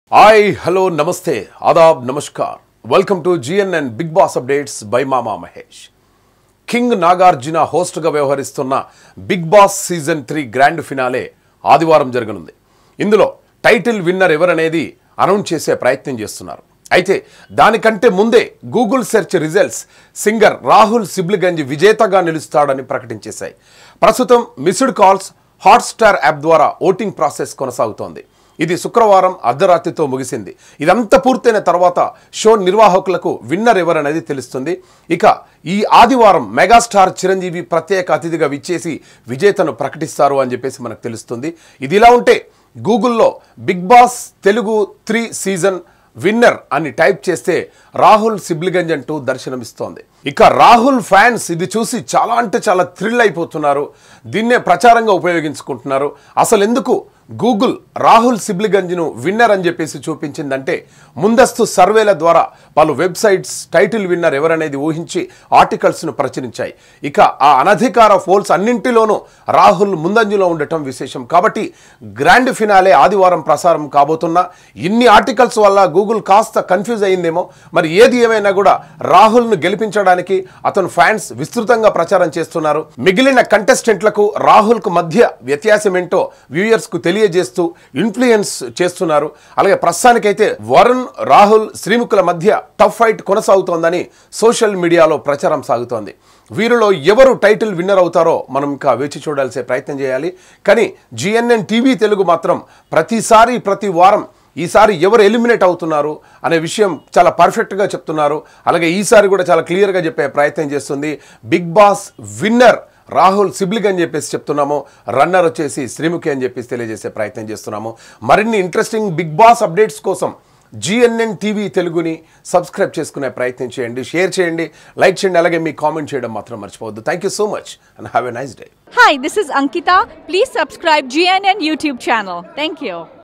Hi hello నమస్తే ఆదాబ్ నమస్కార్ welcome to GNN Bigg Boss updates by Mama Mahesh king Nagarjuna హోస్ట్గా వ్యవహరిస్తున్న Bigg Boss season three grand finale ఆదివారం జరగనుంది ఇందులో టైటిల్ విన్నర్ ఎవరనేది అనౌన్స్ చేసే ప్రయత్నం చేస్తున్నారు అయితే దానికంటే ముందే Google search results singer Rahul Sipligunj విజేతగా నిలుస్తాడని ప్రకటించేశాయి ప్రస్తుతం మిస్డ్ కాల్స్ హాట్స్టార్ యాప్ ద్వారా ఓటింగ్ ప్రాసెస్ కొనసాగుతోంది ఇది శుక్రవారం అర్ధరాత్రితో ముగిసింది ఇదంతా పూర్తయిన తర్వాత షో నిర్వాహకులకు విన్నర్ ఎవరనేది తెలుస్తుంది ఇక ఈ ఆదివారం మెగాస్టార్ చిరంజీవి ప్రత్యేక అతిథిగా విచ్చేసి విజేతను ప్రకటిస్తారు అని చెప్పేసి మనకు తెలుస్తుంది ఇది ఇలా ఉంటే గూగుల్లో Bigg Boss Telugu three season winner అని టైప్ చేస్తే రాహుల్ సిబ్లిగంజ్ అంటూ దర్శనమిస్తోంది ఇక రాహుల్ ఫ్యాన్స్ ఇది చూసి చాలా అంటే చాలా థ్రిల్ అయిపోతున్నారు దీన్నే ప్రచారంగా ఉపయోగించుకుంటున్నారు అసలు ఎందుకు గూగుల్ రాహుల్ సిబ్లిగంజ్ను విన్నర్ అని చెప్పేసి చూపించిందంటే ముందస్తు సర్వేల ద్వారా పలు వెబ్సైట్స్ టైటిల్ విన్నర్ ఎవరనేది ఊహించి ఆర్టికల్స్ను ప్రచురించాయి ఇక ఆ అనధికార పోల్స్ అన్నింటిలోనూ రాహుల్ ముందంజలో ఉండటం విశేషం కాబట్టి గ్రాండ్ ఫినాలే ఆదివారం ప్రసారం కాబోతున్నా ఇన్ని ఆర్టికల్స్ వల్ల గూగుల్ కాస్త కన్ఫ్యూజ్ అయిందేమో మరి ఏది ఏమైనా కూడా రాహుల్ను గెలిపించడానికి అతను ఫ్యాన్స్ విస్తృతంగా ప్రచారం చేస్తున్నారు మిగిలిన కంటెస్టెంట్లకు రాహుల్కు మధ్య వ్యత్యాసం ఏంటో వ్యూయర్స్కు తెలియజేస్తూ ఇన్ఫ్లుయెన్స్ చేస్తున్నారు అలాగే ప్రస్తుతానికైతే వరుణ్ రాహుల్ శ్రీముఖుల మధ్య టఫ్ ఫైట్ కొనసాగుతోందని సోషల్ మీడియాలో ప్రచారం సాగుతోంది వీరిలో ఎవరు టైటిల్ విన్నర్ అవుతారో మనం ఇంకా వేచి చూడాల్సే ప్రయత్నం చేయాలి కానీ జిఎన్ఎన్ టీవీ తెలుగు మాత్రం ప్రతిసారి ప్రతి వారం ఈసారి ఎవరు ఎలిమినేట్ అవుతున్నారు అనే విషయం చాలా పర్ఫెక్ట్గా చెప్తున్నారు అలాగే ఈసారి కూడా చాలా క్లియర్గా చెప్పే ప్రయత్నం చేస్తుంది Bigg Boss winner Rahul Sipligunj అని చెప్పేసి చెప్తున్నాము రన్నర్ వచ్చేసి శ్రీముఖి అని చెప్పేసి తెలియజేసే ప్రయత్నం చేస్తున్నాము మరిన్ని ఇంట్రెస్టింగ్ బిగ్ బాస్ అప్డేట్స్ కోసం జిఎన్ఎన్ టీవీ తెలుగుని సబ్స్క్రైబ్ చేసుకునే ప్రయత్నం చేయండి షేర్ చేయండి లైక్ చేయండి అలాగే మీ కామెంట్ చేయడం మాత్రం మర్చిపోవద్దు thank you so much and have a nice day Hi, this is Ankita. Please subscribe GNN YouTube channel. Thank you.